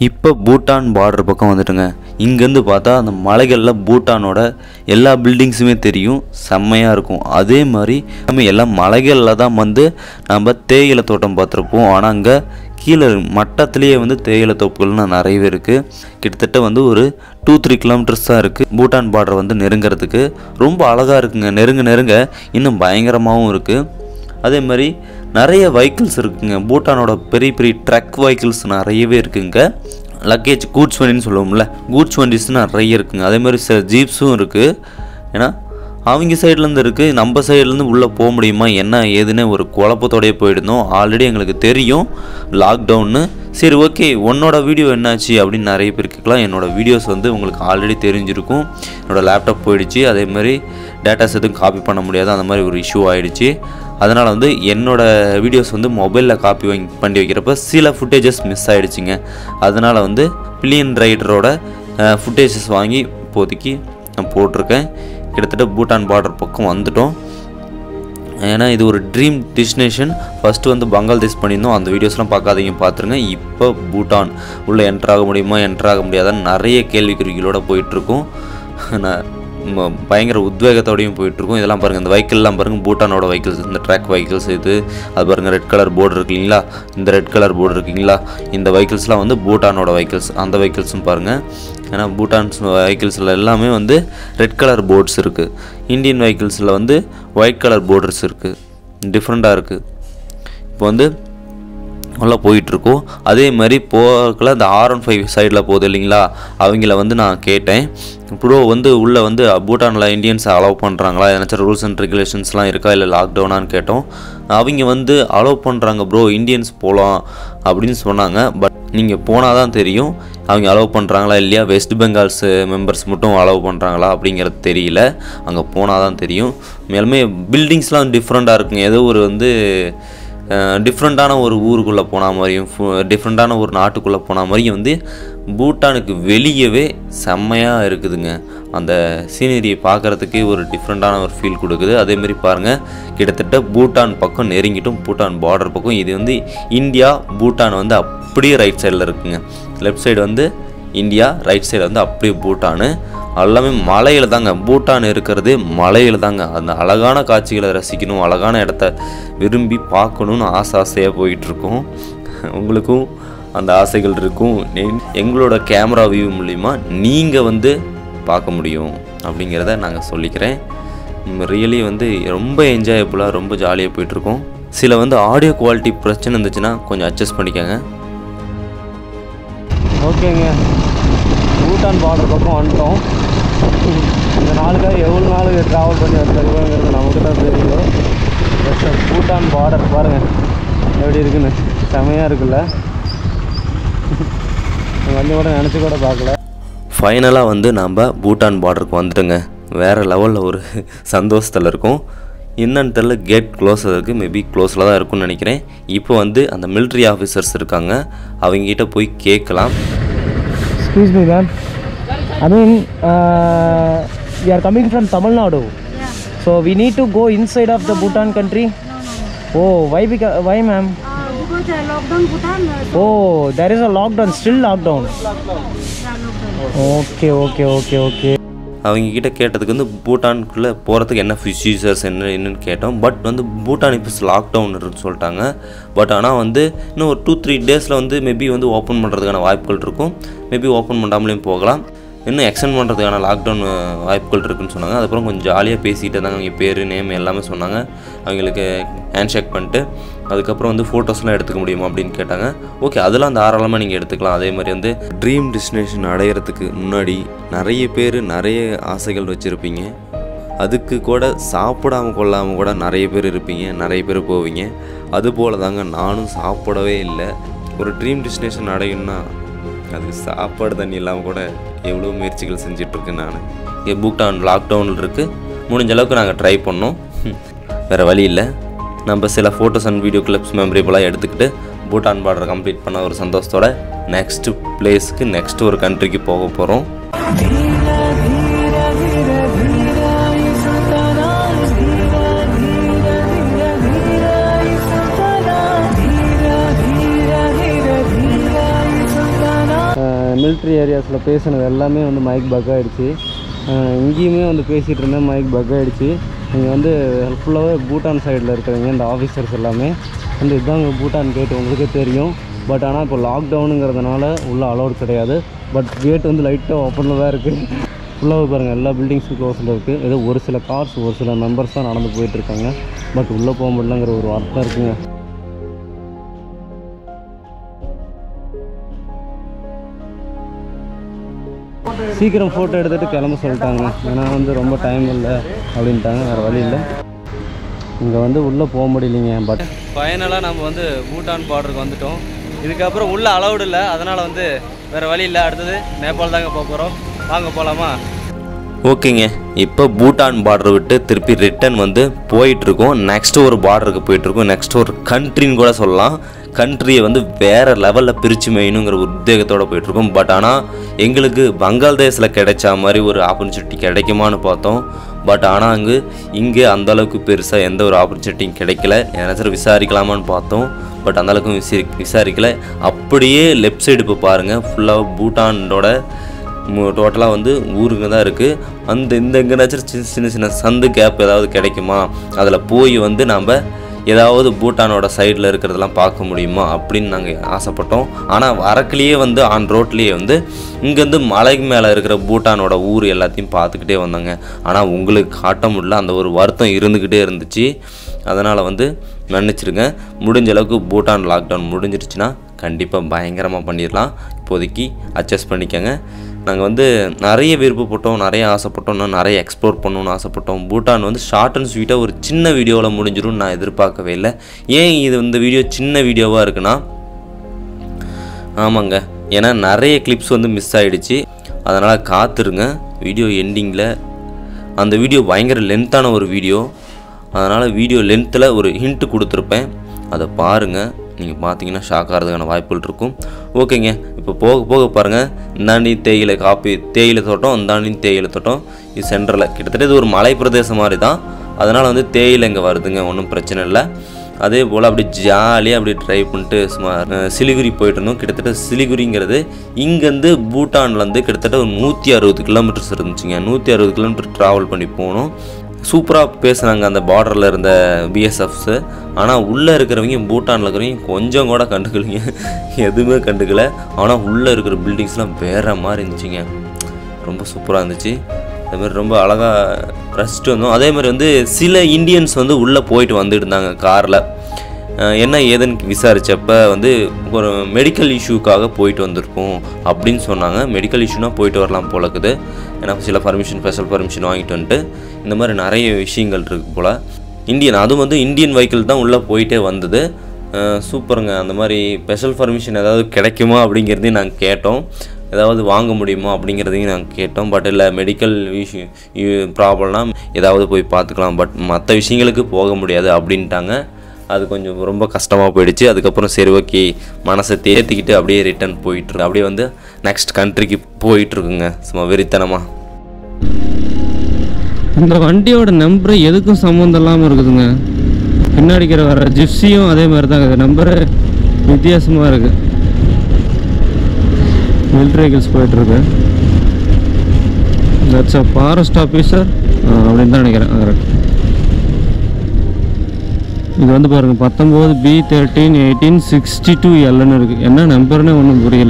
இப்போ பூட்டான் பார்டர் பக்கம் வந்துட்டுங்க இங்கேருந்து பார்த்தா அந்த மலைகளில் பூட்டானோட எல்லா பில்டிங்ஸுமே தெரியும் செம்மையாக இருக்கும் அதே மாதிரி நம்ம எல்லாம் மலைகளில் தான் வந்து நம்ம தேயிலை தோட்டம் பார்த்துருப்போம் ஆனால் அங்கே கீழே மட்டத்திலேயே வந்து தேயிலை தோப்புகள்னு நிறையவே இருக்குது கிட்டத்தட்ட வந்து ஒரு டூ த்ரீ கிலோமீட்டர்ஸ் தான் இருக்குது பூட்டான் பார்டர் வந்து நெருங்கிறதுக்கு ரொம்ப அழகாக இருக்குங்க நெருங்க நெருங்க இன்னும் பயங்கரமாகவும் இருக்குது அதே மாதிரி நிறைய வெஹிக்கிள்ஸ் இருக்குங்க பூட்டானோட பெரிய பெரிய ட்ரக் வெஹிக்கிள்ஸ் நிறையவே இருக்குங்க லக்கேஜ் கூட்ஸ் வண்டின்னு சொல்லுவோம்ல கூட்ஸ் வண்டிஸ் நிறைய இருக்குங்க அதே மாதிரி சில ஜீப்ஸும் இருக்குது ஏன்னா அவங்க சைட்லேருந்து இருக்குது நம்ம சைட்லேருந்து உள்ளே போக முடியுமா என்ன ஏதுன்னு ஒரு குழப்பத்தோடயே போயிடுந்தோம் ஆல்ரெடி எங்களுக்கு தெரியும் லாக்டவுன்னு சரி ஓகே உன்னோட வீடியோ என்னாச்சு அப்படின்னு நிறைய பேர் கேட்கலாம் என்னோடய வீடியோஸ் வந்து உங்களுக்கு ஆல்ரெடி தெரிஞ்சிருக்கும் என்னோடய லேப்டாப் போயிடுச்சு அதே மாதிரி டேட்டாஸ் எதுவும் காப்பி பண்ண முடியாது அந்த மாதிரி ஒரு இஷ்யூ ஆயிடுச்சு அதனால் வந்து என்னோடய வீடியோஸ் வந்து மொபைலில் காப்பி வாங்கி பண்ணி வைக்கிறப்ப சில ஃபுட்டேஜஸ் மிஸ் ஆகிடுச்சிங்க அதனால் வந்து பில்லியன் ரைடரோட ஃபுட்டேஜஸ் வாங்கி இப்போதைக்கு நான் போட்டிருக்கேன் கிட்டத்தட்ட பூட்டான் பார்டர் பக்கம் வந்துட்டோம் ஏன்னா இது ஒரு ட்ரீம் டெஸ்டினேஷன் ஃபஸ்ட்டு வந்து பங்களாதேஷ் பண்ணியிருந்தோம் அந்த வீடியோஸ்லாம் பார்க்காதீங்க பார்த்துருங்க இப்போ பூட்டான் உள்ளே என்ட்ரு ஆக முடியுமா என்ட்ரு ஆக முடியாதான்னு நிறைய கேள்விக்குறிகளோட போயிட்டுருக்கோம் நான் ம- பயங்கர உத்வேகத்தோடையும் போயிட்டுருக்கோம் இதெல்லாம் பாருங்கள் இந்த வெஹிக்கிள்லாம் பாருங்கள் பூட்டானோட வெஹிக்கிள்ஸ் இந்த ட்ராக் வெஹிக்கிள்ஸ் இது அது பாருங்கள் ரெட் கலர் போர்டு இருக்குங்களா இந்த ரெட் கலர் போர்டு இருக்குங்களா இந்த வெஹிக்கிள்ஸ்லாம் வந்து பூட்டானோட வெஹிக்கிள்ஸ் அந்த வெஹிக்கிள்ஸும் பாருங்கள் ஏன்னா பூட்டான்ஸ் வெஹிக்கிள்ஸில் எல்லாமே வந்து ரெட் கலர் போர்ட்ஸ் இருக்குது இந்தியன் வெஹிக்கிள்ஸில் வந்து ஒயிட் கலர் போர்டர்ஸ் இருக்குது டிஃப்ரெண்ட்டாக இருக்குது இப்போ வந்து நல்லா போயிட்டுருக்கோம் அதே மாதிரி போகல இந்த ஆர் ஒன் ஃபைவ் சைடில் போகுது இல்லைங்களா அவங்கள வந்து நான் கேட்டேன் ப்ரோ வந்து உள்ளே வந்து பூட்டானில் இந்தியன்ஸ் அலோவ் பண்ணுறாங்களா ஏதாச்சும் ரூல்ஸ் அண்ட் ரெகுலேஷன்ஸ்லாம் இருக்கா இல்லை லாக்டவுனான்னு கேட்டோம் அவங்க வந்து அலோவ் பண்ணுறாங்க ப்ரோ இந்தியன்ஸ் போகலாம் அப்படின்னு சொன்னாங்க பட் நீங்கள் போனால் தான் தெரியும் அவங்க அலோவ் பண்ணுறாங்களா இல்லையா வெஸ்ட் பெங்கால்ஸ் மெம்பர்ஸ் மட்டும் அலோவ் பண்ணுறாங்களா அப்படிங்கிறது தெரியல அங்கே போனால் தான் தெரியும் மேலுமே பில்டிங்ஸ்லாம் டிஃப்ரெண்ட்டாக இருக்குங்க ஏதோ ஒரு வந்து டிஃப்ரெண்ட்டான ஒரு ஊருக்குள்ளே போன மாதிரியும் டிஃப்ரெண்ட்டான ஒரு நாட்டுக்குள்ளே போன மாதிரியும் வந்து பூட்டானுக்கு வெளியவே செம்மையாக இருக்குதுங்க அந்த சீனரியை பார்க்குறதுக்கே ஒரு டிஃப்ரெண்ட்டான ஒரு ஃபீல் கொடுக்குது அதேமாரி பாருங்கள் கிட்டத்தட்ட பூட்டான் பக்கம் நெருங்கிட்டும் பூட்டான் பார்டர் பக்கம் இது வந்து இந்தியா பூட்டான் வந்து அப்படியே ரைட் சைடில் இருக்குங்க லெஃப்ட் சைடு வந்து இந்தியா ரைட் சைடு வந்து அப்படியே பூட்டானு எல்லாமே மலையில் தாங்க பூட்டான் இருக்கிறது மலையில் தாங்க அந்த அழகான காட்சிகளை ரசிக்கணும் அழகான இடத்த விரும்பி பார்க்கணுன்னு ஆசை ஆசையாக போயிட்டுருக்கோம் உங்களுக்கும் அந்த ஆசைகள் இருக்கும் நெ- எங்களோட கேமரா வியூ மூலிமா நீங்கள் வந்து பார்க்க முடியும் அப்படிங்கிறத நாங்கள் சொல்லிக்கிறேன் ரியலி வந்து ரொம்ப என்ஜாயபுளாக ரொம்ப ஜாலியாக போயிட்டுருக்கோம் சில வந்து ஆடியோ குவாலிட்டி பிரச்சனை இருந்துச்சுன்னா கொஞ்சம் அட்ஜஸ்ட் பண்ணிக்கோங்க ஓகேங்க பூட்டான் பார்டர் பக்கம் வந்துட்டோம் இந்த நாளுக்காக எவ்வளோ நாள் ட்ராவல் பண்ணி வந்திருக்கோங்கிறது நமக்கு தான் தெரியும் பட் பூட்டான் பார்டர் பாருங்கள் எப்படி இருக்குன்னு செமையாக இருக்குல்ல வந்து கூட நினச்சி கூட பார்க்கல ஃபைனலாக வந்து நாம் பூட்டான் பார்டருக்கு வந்துட்டோங்க வேறு லெவலில் ஒரு சந்தோஷத்தில் இருக்கும் என்னன்னு தெரில கேட் க்ளோஸில் இருக்குது மேபி க்ளோஸில் தான் இருக்கும்னு நினைக்கிறேன் இப்போ வந்து அந்த military ஆஃபீஸர்ஸ் இருக்காங்க அவங்ககிட்ட போய் கேட்கலாம் Excuse me, ma'am. I mean, uh, we are coming from Tamil Nadu. So we need to go inside of the Bhutan country. Oh, why? Beca- why, ma'am? Uh, because uh, lockdown Bhutan, uh, Oh, there is a lockdown. Still lockdown. yeah, lockdown. Okay, okay, okay, okay. அவங்க கிட்ட கேட்டதுக்கு வந்து பூட்டானுக்குள்ளே போகிறதுக்கு என்ன procedures என்ன என்னன்னு கேட்டோம் but வந்து பூட்டான் இப்போ லாக்டவுன் இருக்குன்னு சொல்லிட்டாங்க பட் ஆனால் வந்து இன்னும் ஒரு டூ த்ரீ டேஸில் வந்து மேபி வந்து ஓப்பன் பண்ணுறதுக்கான வாய்ப்புகள் இருக்கும் மேபி ஓப்பன் பண்ணாமலேயும் போகலாம் இன்னும் எக்ஸ்டெண்ட் பண்ணுறதுக்கான லாக்டவுன் வாய்ப்புகள் இருக்குன்னு சொன்னாங்க அதுக்கப்புறம் கொஞ்சம் ஜாலியாக பேசிகிட்டு இருந்தாங்க அவங்க பேர் நேம் எல்லாமே சொன்னாங்க அவங்களுக்கு ஹேண்ட் ஷேக் பண்ணிட்டு அதுக்கப்புறம் வந்து ஃபோட்டோஸ்லாம் எடுத்துக்க முடியுமா அப்படின்னு கேட்டாங்க ஓகே அதெல்லாம் தாராளமாக நீங்கள் எடுத்துக்கலாம் அதே மாதிரி வந்து ட்ரீம் டெஸ்டினேஷன் அடையிறதுக்கு முன்னாடி நிறைய பேர் நிறைய ஆசைகள் வச்சுருப்பீங்க அதுக்கு கூட சாப்பிடாம கொள்ளாமல் கூட நிறைய பேர் இருப்பீங்க நிறைய பேர் போவீங்க அதுபோல தாங்க நானும் சாப்பிடவே இல்லை ஒரு ட்ரீம் டெஸ்டினேஷன் அடையணும்னா அதுக்கு சாப்பாடு தண்ணி இல்லாமல் கூட எவ்வளோ முயற்சிகள் செஞ்சிட்ருக்கேன் நான் இங்கே புக்டவுன் லாக்டவுனில் இருக்குது முடிஞ்ச அளவுக்கு நாங்கள் ட்ரை பண்ணோம் வேறு வழி இல்லை நம்ம சில ஃபோட்டோஸ் அண்ட் வீடியோ கிளிப்ஸ் மெமரேபிளாக எடுத்துக்கிட்டு பூட்டான் பார்டர் கம்ப்ளீட் பண்ண ஒரு சந்தோஷத்தோட நெக்ஸ்ட் பிளேஸ்க்கு நெக்ஸ்ட் ஒரு கண்ட்ரிக்கு போக போகிறோம் மிலிட்ரி ஏரியாஸில் பேசினது எல்லாமே வந்து மைக் பக் ஆகிடுச்சு இங்கேயுமே வந்து பேசிகிட்டு இருந்தேன் மைக் பக் ஆகிடுச்சு நீங்கள் வந்து ஃபுல்லாகவே பூட்டான் சைடில் இருக்கிறவங்க இந்த ஆஃபீஸர்ஸ் எல்லாமே வந்து இதாங்க பூட்டான் கேட் உங்களுக்கே தெரியும் பட் ஆனால் இப்போ லாக்டவுனுங்கிறதுனால உள்ளே அலௌட் கிடையாது பட் கேட் வந்து லைட்டாக ஓப்பனில் தான் இருக்குது ஃபுல்லாக பாருங்கள் எல்லா பில்டிங்ஸும் க்ளோஸில் இருக்குது ஏதோ ஒரு சில கார்ஸ் ஒரு சில மெம்பர்ஸ் தான் நடந்து போயிட்டுருக்காங்க பட் உள்ளே போக முடியலங்கிற ஒரு வார்த்தை இருக்குங்க சீக்கிரம் ஃபோட்டோ எடுத்துகிட்டு கிளம்ப சொல்லிட்டாங்க ஏன்னா வந்து ரொம்ப டைம் இல்லை அப்படின்ட்டாங்க வேறு வழி இல்லை இங்கே வந்து உள்ளே போக முடியலைங்க பட் ஃபைனலாக நம்ம வந்து பூட்டான் பார்டருக்கு வந்துட்டோம் இதுக்கப்புறம் உள்ளே அலௌடு இல்லை அதனால் வந்து வேறு வழி இல்லை அடுத்தது நேபாள் தாங்க போக போகிறோம் வாங்க போகலாமா ஓகேங்க இப்போ பூட்டான் பார்டர் விட்டு திருப்பி ரிட்டர்ன் வந்து போயிட்டுருக்கோம் நெக்ஸ்ட் ஒரு பார்டருக்கு போயிட்டுருக்கோம் நெக்ஸ்ட் ஒரு கண்ட்ரின்னு கூட சொல்லலாம் கண்ட்ரியை வந்து வேறு லெவலில் பிரித்து மேயணுங்கிற ஒரு உத்வேகத்தோடு போயிட்டுருக்கோம் பட் ஆனால் எங்களுக்கு பங்களாதேஷில் கிடைச்ச மாதிரி ஒரு ஆப்பர்ச்சுனிட்டி கிடைக்குமான்னு பார்த்தோம் பட் ஆனால் அங்கு இங்கே அந்த அளவுக்கு பெருசாக எந்த ஒரு ஆப்பர்ச்சுனிட்டியும் கிடைக்கல ஏதாச்சும் விசாரிக்கலாமான்னு பார்த்தோம் பட் அந்த அளவுக்கு விசாரி விசாரிக்கல அப்படியே லெஃப்ட் சைடு இப்போ பாருங்கள் ஃபுல்லாக பூட்டானோட டோட்டலாக வந்து ஊருங்க தான் இருக்குது அந்த இந்த எங்கேனாச்சும் சின்ன சின்ன சின்ன சந்து கேப் ஏதாவது கிடைக்குமா அதில் போய் வந்து நாம் ஏதாவது பூட்டானோட சைடில் இருக்கிறதெல்லாம் பார்க்க முடியுமா அப்படின்னு நாங்கள் ஆசைப்பட்டோம் ஆனால் வரக்குலேயே வந்து ஆன் ரோட்லேயே வந்து இங்கேருந்து மலைக்கு மேலே இருக்கிற பூட்டானோட ஊர் எல்லாத்தையும் பார்த்துக்கிட்டே வந்தாங்க ஆனால் உங்களுக்கு காட்ட முடியல அந்த ஒரு வருத்தம் இருந்துக்கிட்டே இருந்துச்சு அதனால் வந்து மன்னிச்சிருங்க முடிஞ்ச அளவுக்கு பூட்டான் லாக்டவுன் முடிஞ்சிருச்சுன்னா கண்டிப்பாக பயங்கரமாக பண்ணிடலாம் இப்போதைக்கு அட்ஜஸ்ட் பண்ணிக்கோங்க நாங்கள் வந்து நிறைய விருப்பப்பட்டோம் நிறைய ஆசைப்பட்டோம் இன்னும் நிறைய எக்ஸ்ப்ளோர் பண்ணணும்னு ஆசைப்பட்டோம் பூட்டான் வந்து ஷார்ட் அண்ட் ஸ்வீட்டாக ஒரு சின்ன வீடியோவில் முடிஞ்சிரும்னு நான் எதிர்பார்க்கவே இல்லை ஏன் இது இந்த வீடியோ சின்ன வீடியோவாக இருக்குன்னா ஆமாங்க ஏன்னா நிறைய கிளிப்ஸ் வந்து மிஸ் ஆகிடுச்சு அதனால் காத்துருங்க வீடியோ எண்டிங்கில் அந்த வீடியோ பயங்கர லென்த்தான ஒரு வீடியோ அதனால் வீடியோ லென்த்தில் ஒரு ஹிண்ட்டு கொடுத்துருப்பேன் அதை பாருங்கள் நீங்கள் பார்த்தீங்கன்னா ஷாக் ஆகிறதுக்கான வாய்ப்புகள் இருக்கும் ஓகேங்க இப்போ போக போக பாருங்கள் இந்தாண்டி தேயிலை காப்பி தேயிலை தோட்டம் இந்தாண்டி தேயிலை தோட்டம் இது சென்டரில் கிட்டத்தட்ட இது ஒரு மலை பிரதேசம் மாதிரி தான் அதனால் வந்து தேயிலை இங்கே வருதுங்க ஒன்றும் பிரச்சனை இல்லை அதே போல் அப்படி ஜாலியாக அப்படி ட்ரை பண்ணிட்டு சும்மா அஹ், சிலிகுரி போயிட்டு இருந்தோம் கிட்டத்தட்ட சிலிகுரிங்கிறது இங்கேருந்து பூட்டான்லேருந்து கிட்டத்தட்ட ஒரு நூற்றி அறுபது கிலோமீட்டர்ஸ் இருந்துச்சுங்க நூற்றி அறுபது கிலோமீட்டர் ட்ராவல் பண்ணி போனோம் சூப்பராக பேசுனாங்க அந்த பார்டரில் இருந்த பிஎஸ்எஃப்ஸு ஆனால் உள்ளே இருக்கிறவங்க பூட்டானில் இருக்கிறவங்க கொஞ்சம் கூட கண்டுக்கலைங்க எதுவுமே கண்டுக்கல ஆனால் உள்ளே இருக்கிற பில்டிங்ஸ்லாம் வேறு மாதிரி இருந்துச்சுங்க ரொம்ப சூப்பராக இருந்துச்சு அதே மாதிரி ரொம்ப அழகாக ரசிச்சுட்டு வந்தோம் அதே மாதிரி வந்து சில இந்தியன்ஸ் வந்து உள்ளே போயிட்டு வந்துட்டு இருந்தாங்க காரில் என்ன ஏதுன்னு விசாரித்தப்ப வந்து ஒரு மெடிக்கல் இஷ்யூக்காக போயிட்டு வந்திருக்கோம் அப்படின்னு சொன்னாங்க மெடிக்கல் இஷ்யூனா போயிட்டு வரலாம் போல இருக்குது ஏன்னா சில பர்மிஷன் ஸ்பெஷல் பர்மிஷன் வாங்கிட்டு வந்துட்டு இந்த மாதிரி நிறைய விஷயங்கள் இருக்குது போல் இந்தியன் அதுவும் வந்து இந்தியன் வெஹிக்கிள் தான் உள்ளே போயிட்டே வந்தது அஹ் சூப்பருங்க அந்த மாதிரி ஸ்பெஷல் பர்மிஷன் ஏதாவது கிடைக்குமா அப்படிங்கிறதையும் நாங்கள் கேட்டோம் ஏதாவது வாங்க முடியுமா அப்படிங்கிறதையும் நாங்கள் கேட்டோம் பட் இல்லை மெடிக்கல் இஷ்யூ ப்ராப்ளம்னா ஏதாவது போய் பார்த்துக்கலாம் பட் மற்ற விஷயங்களுக்கு போக முடியாது அப்படின்ட்டாங்க அது கொஞ்சம் ரொம்ப கஷ்டமாக போயிடுச்சு அதுக்கப்புறம் சரி ஓகே மனசை தேர்த்திக்கிட்டு அப்படியே ரிட்டர்ன் போயிட்டுருக்கு அப்படியே வந்து நெக்ஸ்ட் கண்ட்ரிக்கு போயிட்டுருக்குங்க சும்மா வெறித்தனமாக இந்த வண்டியோட நம்பர் எதுக்கும் சம்மந்தம் இல்லாமல் இருக்குதுங்க பின்னாடிக்கிற வர ஜிப்ஸியும் அதே மாதிரி தான் இருக்குது நம்பரு வித்தியாசமாக இருக்குது மிலிட்ரி வெஹிக்கிள்ஸ் போயிட்டுருக்கு தட்ஸ் அ ஃபாரஸ்ட் ஆஃபீஸர் அப்படின்னு தான் நினைக்கிறேன் கரெக்ட் இது வந்து பாருங்கள் பத்தொம்போது B thirteen eighteen sixty two எல்னு இருக்குது என்ன நம்பர்னே ஒன்றும் புரியல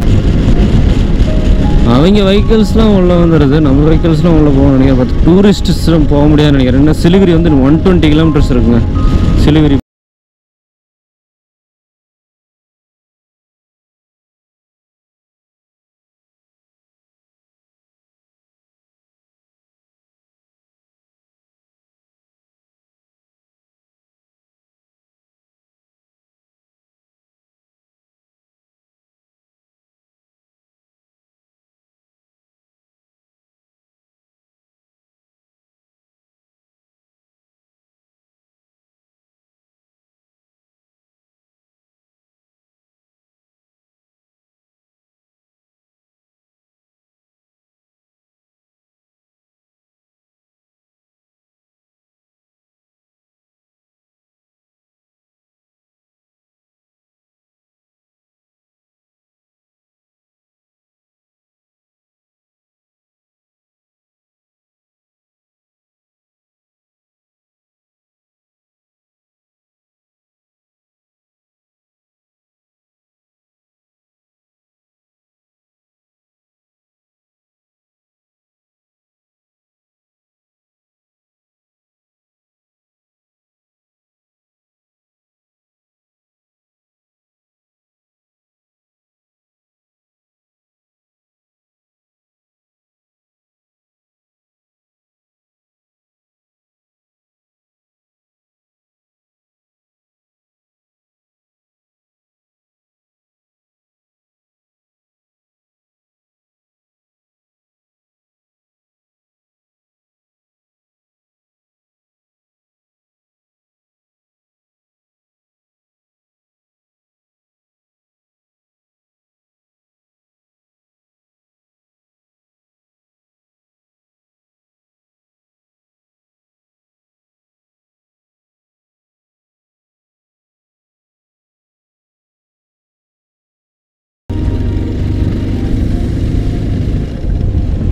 அவங்க வெஹிக்கிள்ஸ்லாம் உள்ளே வந்துடுது நம்ம வெஹிக்கிள்ஸ்லாம் உள்ளே போக நினைக்கிறேன் பட் டூரிஸ்ட்ஸ்லாம் போக முடியாதுன்னு நினைக்கிறேன் ஏன்னா சிலிகுரி வந்து ஒன் டுவெண்ட்டி கிலோமீட்டர்ஸ் இருக்குங்க சிலிகுரி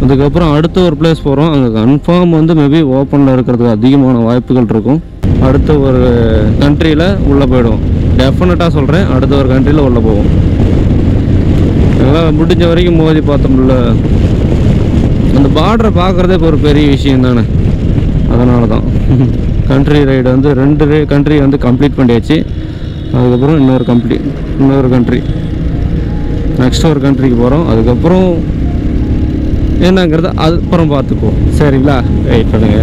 அதுக்கப்புறம் அடுத்த ஒரு பிளேஸ் போகிறோம் அங்கே கன்ஃபார்ம் வந்து மேபி ஓப்பனில் இருக்கிறதுக்கு அதிகமான வாய்ப்புகள் இருக்கும் அடுத்த ஒரு கண்ட்ரியில் உள்ளே போயிடுவோம் டெஃபினட்டாக சொல்கிறேன் அடுத்த ஒரு கண்ட்ரியில் உள்ளே போவோம் அதெல்லாம் முடிஞ்ச வரைக்கும் மோதி பார்த்தோம்ல அந்த பார்டரை பார்க்குறதே இப்போ ஒரு பெரிய விஷயம் தானே அதனால தான் கண்ட்ரி ரைடு வந்து ரெண்டு கண்ட்ரி வந்து கம்ப்ளீட் பண்ணியாச்சு அதுக்கப்புறம் இன்னொரு கம்ப்ளீட் இன்னொரு கண்ட்ரி நெக்ஸ்ட் ஒரு கண்ட்ரிக்கு போகிறோம் அதுக்கப்புறம் என்னங்கிறத அதுக்கப்புறம் பார்த்துக்குவோம் சரிங்களா வெயிட் பண்ணுங்க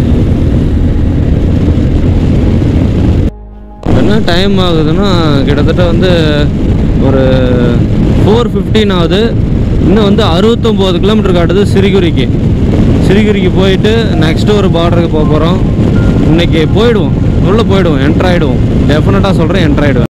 என்ன டைம் ஆகுதுன்னா கிட்டத்தட்ட வந்து ஒரு ஃபோர் ஃபிஃப்டீன் ஆகுது இன்னும் வந்து அறுபத்தொம்போது கிலோமீட்டர் காட்டுது சிறுகுறிக்கு சிறுகுறிக்கு போயிட்டு நெக்ஸ்ட்டு ஒரு பார்டருக்கு போக போகிறோம் இன்னைக்கு போயிடுவோம் உள்ளே போயிடுவோம் என்ட்ரு ஆகிடுவோம் டெஃபினட்டாக சொல்கிறேன் என்ட்ரு ஆகிடுவேன்